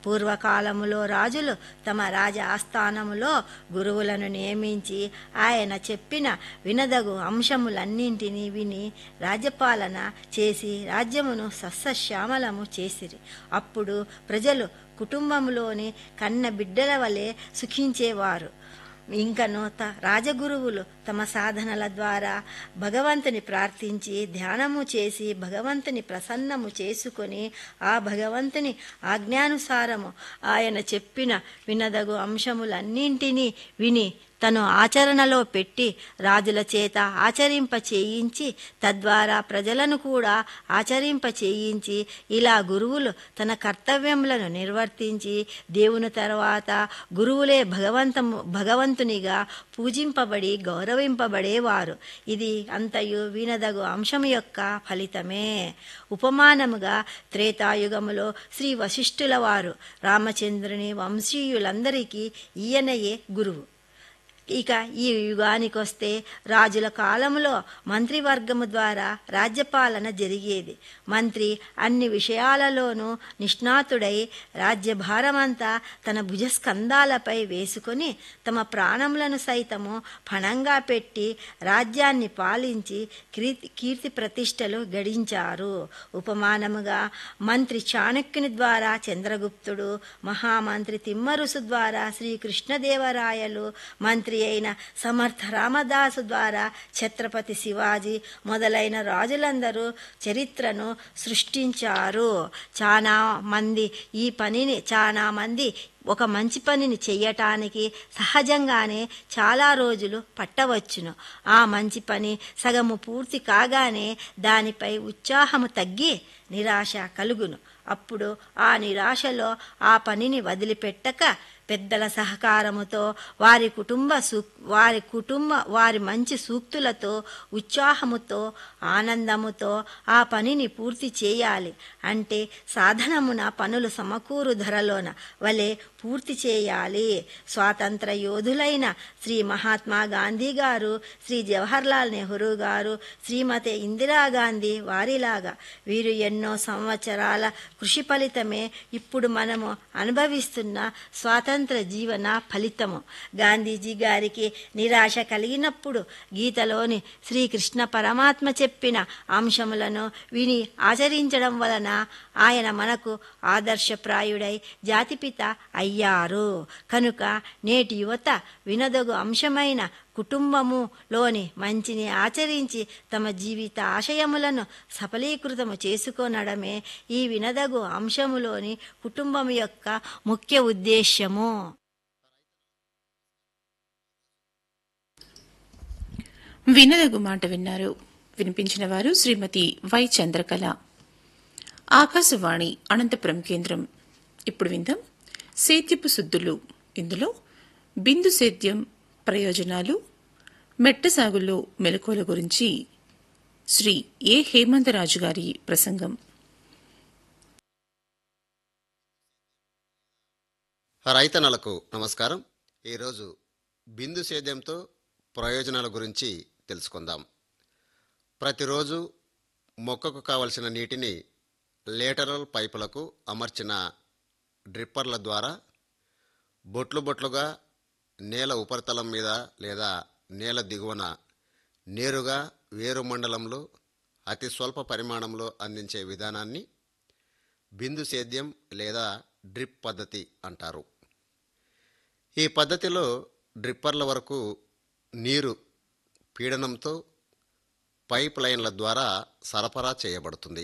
పూర్వకాలములో రాజులు తమ రాజ ఆస్థానములో గురువులను నియమించి ఆయన చెప్పిన వినదగు అంశములన్నింటినీ విని రాజ్యపాలన చేసి రాజ్యమును సస్యశ్యామలము చేసిరి అప్పుడు ప్రజలు కుటుంబంలోని కన్న బిడ్డల వలె సుఖించేవారు ఇంకను త రాజగురువులు తమ సాధనల ద్వారా భగవంతుని ప్రార్థించి ధ్యానము చేసి భగవంతుని ప్రసన్నము చేసుకొని ఆ భగవంతుని ఆజ్ఞానుసారము ఆయన చెప్పిన వినదగు అంశములన్నింటినీ విని తను ఆచరణలో పెట్టి రాజుల చేత ఆచరింప చేయించి తద్వారా ప్రజలను కూడా ఆచరింప చేయించి ఇలా గురువులు తన కర్తవ్యములను నిర్వర్తించి దేవుని తర్వాత గురువులే భగవంతము భగవంతునిగా పూజింపబడి గౌరవింపబడేవారు ఇది అంతయు వినదగు అంశం యొక్క ఫలితమే ఉపమానముగా త్రేతాయుగములో శ్రీ వశిష్ఠుల వారు రామచంద్రుని వంశీయులందరికీ ఈయనయే గురువు ఇక ఈ యుగానికి వస్తే రాజుల కాలంలో మంత్రివర్గము ద్వారా రాజ్యపాలన జరిగేది మంత్రి అన్ని విషయాలలోనూ నిష్ణాతుడై రాజ్యభారమంతా తన భుజస్కంధాలపై వేసుకొని తమ ప్రాణములను సైతము పణంగా పెట్టి రాజ్యాన్ని పాలించి కీర్తి కీర్తి ప్రతిష్టలు గడించారు ఉపమానముగా మంత్రి చాణక్యుని ద్వారా చంద్రగుప్తుడు మహామంత్రి తిమ్మరుసు ద్వారా శ్రీకృష్ణదేవరాయలు మంత్రి అయిన సమర్థ రామదాసు ద్వారా ఛత్రపతి శివాజీ మొదలైన రాజులందరూ చరిత్రను సృష్టించారు చాలా మంది ఈ పనిని చాలా మంది ఒక మంచి పనిని చెయ్యటానికి సహజంగానే చాలా రోజులు పట్టవచ్చును ఆ మంచి పని సగము పూర్తి కాగానే దానిపై ఉత్సాహము తగ్గి నిరాశ కలుగును అప్పుడు ఆ నిరాశలో ఆ పనిని వదిలిపెట్టక పెద్దల సహకారముతో వారి కుటుంబ సూ వారి కుటుంబ వారి మంచి సూక్తులతో ఉత్సాహముతో ఆనందముతో ఆ పనిని పూర్తి చేయాలి అంటే సాధనమున పనులు సమకూరు ధరలోన వలె పూర్తి చేయాలి స్వాతంత్ర యోధులైన శ్రీ మహాత్మా గాంధీ గారు శ్రీ జవహర్లాల్ నెహ్రూ గారు శ్రీమతి ఇందిరాగాంధీ వారిలాగా వీరు ఎన్నో సంవత్సరాల కృషి ఫలితమే ఇప్పుడు మనము అనుభవిస్తున్న స్వాతంత్ర జీవన ఫలితము గాంధీజీ గారికి నిరాశ కలిగినప్పుడు గీతలోని శ్రీకృష్ణ పరమాత్మ చెప్పిన అంశములను విని ఆచరించడం వలన ఆయన మనకు ఆదర్శప్రాయుడై జాతిపిత అయ్యారు కనుక నేటి యువత వినదగు అంశమైన కుటుంబములోని మంచిని ఆచరించి తమ జీవిత ఆశయములను సఫలీకృతము చేసుకొనడమే ఈ వినదగు అంశములోని కుటుంబం యొక్క ముఖ్య ఉద్దేశ్యము వినదగు మాట విన్నారు వినిపించిన వారు శ్రీమతి వై చంద్రకళ ఆకాశవాణి అనంతపురం కేంద్రం ఇప్పుడు విందాం సేద్యపు సుద్దులు ఇందులో బిందు సేద్యం ప్రయోజనాలు మెట్ట సాగులో మెలకువల గురించి శ్రీ ఏ హేమంతరాజు గారి ప్రసంగం రైతన్నలకు నమస్కారం ఈరోజు బిందు సేద్యంతో ప్రయోజనాల గురించి తెలుసుకుందాం ప్రతిరోజు మొక్కకు కావలసిన నీటిని లేటరల్ పైపులకు అమర్చిన డ్రిప్పర్ల ద్వారా బొట్లు బొట్లుగా నేల ఉపరితలం మీద లేదా నేల దిగువన నేరుగా వేరు మండలంలో అతి స్వల్ప పరిమాణంలో అందించే విధానాన్ని బిందు సేద్యం లేదా డ్రిప్ పద్ధతి అంటారు ఈ పద్ధతిలో డ్రిప్పర్ల వరకు నీరు పీడనంతో పైప్ లైన్ల ద్వారా సరఫరా చేయబడుతుంది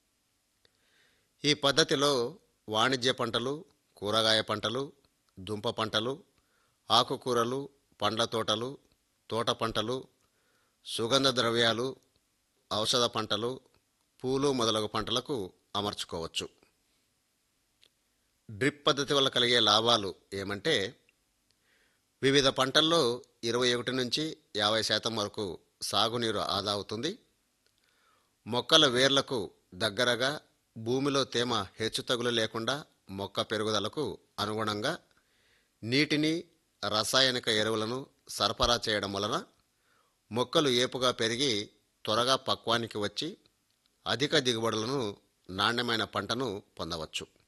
ఈ పద్ధతిలో వాణిజ్య పంటలు కూరగాయ పంటలు దుంప పంటలు ఆకుకూరలు పండ్ల తోటలు తోట పంటలు సుగంధ ద్రవ్యాలు ఔషధ పంటలు పూలు మొదలగు పంటలకు అమర్చుకోవచ్చు డ్రిప్ పద్ధతి వల్ల కలిగే లాభాలు ఏమంటే వివిధ పంటల్లో ఇరవై ఒకటి నుంచి యాభై శాతం వరకు సాగునీరు ఆదా అవుతుంది మొక్కల వేర్లకు దగ్గరగా భూమిలో తేమ హెచ్చుతగులు లేకుండా మొక్క పెరుగుదలకు అనుగుణంగా నీటిని రసాయనిక ఎరువులను సరఫరా చేయడం వలన మొక్కలు ఏపుగా పెరిగి త్వరగా పక్వానికి వచ్చి అధిక దిగుబడులను నాణ్యమైన పంటను పొందవచ్చు